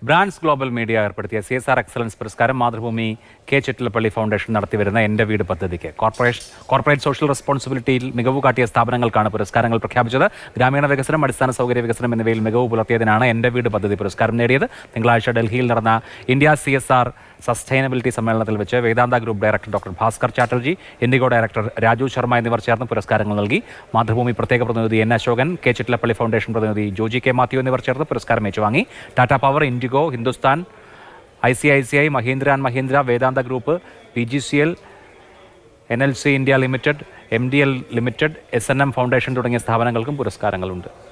brands global media ഏർപ്പെടുത്തിയ C S R excellence പുരസ്കാരം Mathrubhumi K Chittilappilly foundation നടത്തിവരുന്ന എൻ്റെ വീട് പദ്ധതിക്ക് കോർപ്പറേഷൻ കോർപ്പറേറ്റ് സോഷ്യൽ റെസ്പോൺസിബിലിറ്റിയിൽ മികവ് കാട്ടിയ സ്ഥാപനങ്ങൾക്കാണ് പുരസ്കാരങ്ങൾ പ്രഖ്യാപിച്ചത് ഗ്രാമീണ വികസനം അടിസ്ഥാന സൗകര്യ വികസനം എന്നിവയിൽ മികവ് പുലർത്തിയതിനാണ് എൻ്റെ വീട് പദ്ധതി പുരസ്കാരം നേടിയത് തിങ്കളാഴ്ച ഡൽഹിയിൽ നടന്ന India C S R sustainability സമ്മേളനത്തിൽ വെച്ച് Vedanta group director doctor Bhaskar Chatterjee IndiGo director Raju Sharma എന്നിവർ ചേർന്ന് പുരസ്കാരങ്ങൾ നൽകി മാതൃഭൂമി പ്രത്യേക പ്രതിനിധി N Ashokan K Chittilappilly foundation പ്രതിനിധി ജോജി കെ മാത്യു എന്നിവർ ചേർന്ന് പുരസ്കാരം ഏറ്റുവാങ്ങി Tata power IndiGo Hindustan I C I C I Mahindra and Mahindra Vedanta group P G C L N L C India limited M D L limited S N M foundation തുടങ്ങിയ സ്ഥാപനങ്ങൾക്കും പുരസ്കാരങ്ങളുണ്ട്